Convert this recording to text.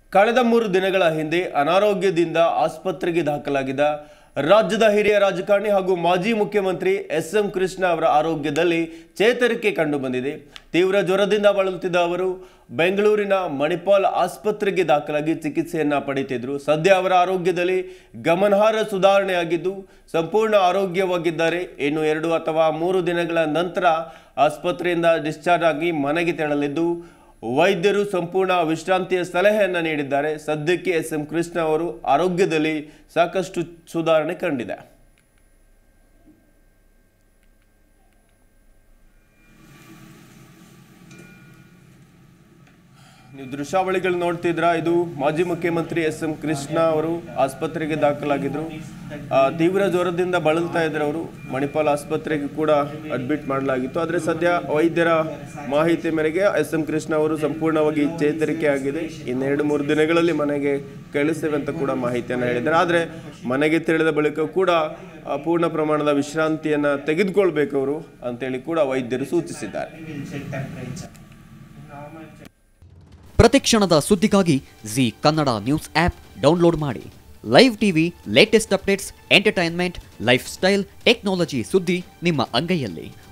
ಕಳೆದ ಮೂರು ದಿನಗಳ ಹಿಂದೆ ಅನಾರೋಗ್ಯದಿಂದ ಆಸ್ಪತ್ರೆಗೆ ದಾಖಲಾಗಿದ್ದ ರಾಜ್ಯದ ಹಿರಿಯ ರಾಜಕಾರಣಿ ಹಾಗೂ ಮಾಜಿ ಮುಖ್ಯಮಂತ್ರಿ ಎಸ್ ಎಂ ಕೃಷ್ಣ ಅವರ ಆರೋಗ್ಯದಲ್ಲಿ ಚೇತರಿಕೆ ಕಂಡುಬಂದಿದೆ ತೀವ್ರ ಜ್ವರದಿಂದ ಬಳಲುತ್ತಿದ್ದ ಅವರು ಬೆಂಗಳೂರಿನ ಮಣಿಪಾಲ್ ಆಸ್ಪತ್ರೆಗೆ ದಾಖಲಾಗಿ ಚಿಕಿತ್ಸೆಯನ್ನ ಪಡೆಯುತ್ತಿದ್ರು ಸದ್ಯ ಅವರ ಆರೋಗ್ಯದಲ್ಲಿ ಗಮನಾರ್ಹ ಸುಧಾರಣೆಯಾಗಿದ್ದು ಸಂಪೂರ್ಣ ಆರೋಗ್ಯವಾಗಿದ್ದಾರೆ ಇನ್ನು ಎರಡು ಅಥವಾ ಮೂರು ದಿನಗಳ ನಂತರ ಆಸ್ಪತ್ರೆಯಿಂದ ಡಿಸ್ಚಾರ್ಜ್ ಆಗಿ ಮನೆಗೆ ತೆರಳಲಿದ್ದು ವೈದ್ಯರು ಸಂಪೂರ್ಣ ವಿಶ್ರಾಂತಿಯ ಸಲಹೆಯನ್ನು ನೀಡಿದ್ದಾರೆ ಸದ್ಯಕ್ಕೆ ಎಸ್ ಎಂ ಕೃಷ್ಣ ಅವರು ಆರೋಗ್ಯದಲ್ಲಿ ಸಾಕಷ್ಟು ಸುಧಾರಣೆ ಕಂಡಿದೆ ನೀವು ದೃಶ್ಯಾವಳಿಗಳು ನೋಡ್ತಿದ್ರ ಇದು ಮಾಜಿ ಮುಖ್ಯಮಂತ್ರಿ ಎಸ್ ಎಂ ಕೃಷ್ಣ ಅವರು ಆಸ್ಪತ್ರೆಗೆ ದಾಖಲಾಗಿದ್ರು ಆ, ತೀವ್ರ ಜ್ವರದಿಂದ ಬಳಲ್ತಾ ಇದ್ರು ಅವರು ಮಣಿಪಾಲ್ ಆಸ್ಪತ್ರೆಗೆ ಕೂಡ ಅಡ್ಮಿಟ್ ಮಾಡಲಾಗಿತ್ತು ಆದರೆ ಸದ್ಯ ವೈದ್ಯರ ಮಾಹಿತಿ ಮೇರೆಗೆ ಎಸ್ ಎಂ ಕೃಷ್ಣ ಅವರು ಸಂಪೂರ್ಣವಾಗಿ ಚೇತರಿಕೆ ಆಗಿದೆ ಇನ್ನೆರಡು ಮೂರು ದಿನಗಳಲ್ಲಿ ಮನೆಗೆ ಕಳಿಸ್ತೇವೆ ಅಂತ ಕೂಡ ಮಾಹಿತಿಯನ್ನು ಹೇಳಿದ್ದಾರೆ ಆದರೆ ಮನೆಗೆ ತೆರಳಿದ ಬಳಿಕ ಕೂಡ ಆ, ಪೂರ್ಣ ಪ್ರಮಾಣದ ವಿಶ್ರಾಂತಿಯನ್ನ ತೆಗೆದುಕೊಳ್ಬೇಕು ಅವರು ಅಂತೇಳಿ ಕೂಡ ವೈದ್ಯರು ಸೂಚಿಸಿದ್ದಾರೆ ಪ್ರತಿಕ್ಷಣದ ಸುದ್ದಿಗಾಗಿ Zee Kannada news app download ಮಾಡಿ live TV latest updates entertainment lifestyle technology ಸುದ್ದಿ ನಿಮ್ಮ ಅಂಗೈಯಲ್ಲಿ